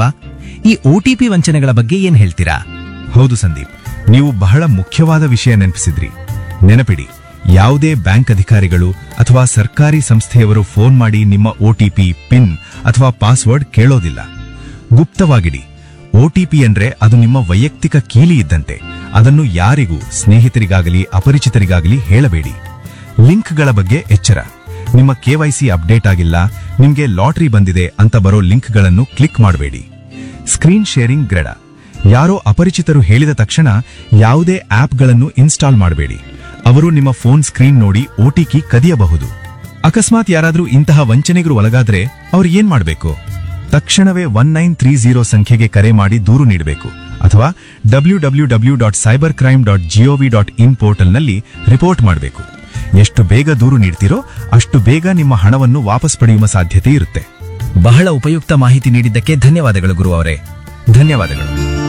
ಅಲ್ವಾ ಈ ಒಟಿಪಿ ವಂಚನೆಗಳ ಬಗ್ಗೆ ಏನ್ ಹೇಳ್ತೀರಾ ಹೌದು ಸಂದೀಪ್ ನೀವು ಬಹಳ ಮುಖ್ಯವಾದ ವಿಷಯ ನೆನಪಿಸಿದ್ರಿ ನೆನಪಿಡಿ ಯಾವುದೇ ಬ್ಯಾಂಕ್ ಅಧಿಕಾರಿಗಳು ಅಥವಾ ಸರ್ಕಾರಿ ಸಂಸ್ಥೆಯವರು ಫೋನ್ ಮಾಡಿ ನಿಮ್ಮ ಒಟಿಪಿ ಪಿನ್ ಅಥವಾ ಪಾಸ್ವರ್ಡ್ ಕೇಳೋದಿಲ್ಲ ಗುಪ್ತವಾಗಿಡಿ ಒಟಿಪಿ ಅಂದ್ರೆ ಅದು ನಿಮ್ಮ ವೈಯಕ್ತಿಕ ಕೀಲಿ ಇದ್ದಂತೆ ಅದನ್ನು ಯಾರಿಗೂ ಸ್ನೇಹಿತರಿಗಾಗಲಿ ಅಪರಿಚಿತರಿಗಾಗಲಿ ಹೇಳಬೇಡಿ ಲಿಂಕ್ಗಳ ಬಗ್ಗೆ ಎಚ್ಚರ ನಿಮ್ಮ ಕೆವೈಸಿ ಅಪ್ಡೇಟ್ ಆಗಿಲ್ಲ ನಿಮ್ಗೆ ಲಾಟರಿ ಬಂದಿದೆ ಅಂತ ಬರೋ ಲಿಂಕ್ಗಳನ್ನು ಕ್ಲಿಕ್ ಮಾಡಬೇಡಿ ಸ್ಕ್ರೀನ್ ಶೇರಿಂಗ್ ಗ್ರೆಡ ಯಾರೋ ಅಪರಿಚಿತರು ಹೇಳಿದ ತಕ್ಷಣ ಯಾವುದೇ ಆಪ್ಗಳನ್ನು ಇನ್ಸ್ಟಾಲ್ ಮಾಡಬೇಡಿ ಅವರು ನಿಮ್ಮ ಫೋನ್ ಸ್ಕ್ರೀನ್ ನೋಡಿ ಓಟಿಕಿ ಕದಿಯಬಹುದು ಅಕಸ್ಮಾತ್ ಯಾರಾದ್ರೂ ಇಂತಹ ವಂಚನೆಗರು ಒಳಗಾದ್ರೆ ಅವ್ರು ಏನ್ ಮಾಡಬೇಕು ತಕ್ಷಣವೇ ಒನ್ ನೈನ್ ತ್ರೀ ಜೀರೋ ಸಂಖ್ಯೆಗೆ ಕರೆ ಮಾಡಿ ದೂರು ನೀಡಬೇಕು ಅಥವಾ W W W dot cyber crime dot gov dot in ಪೋರ್ಟಲ್ನಲ್ಲಿ ರಿಪೋರ್ಟ್ ಮಾಡಬೇಕು ಎಷ್ಟು ಬೇಗ ದೂರು ನೀಡ್ತೀರೋ ಅಷ್ಟು ಬೇಗ ನಿಮ್ಮ ಹಣವನ್ನು ವಾಪಸ್ ಪಡೆಯುವ ಸಾಧ್ಯತೆ ಇರುತ್ತೆ ಬಹಳ ಉಪಯುಕ್ತ ಮಾಹಿತಿ ನೀಡಿದ್ದಕ್ಕೆ ಧನ್ಯವಾದಗಳು ಗುರು ಅವರೇ ಧನ್ಯವಾದಗಳು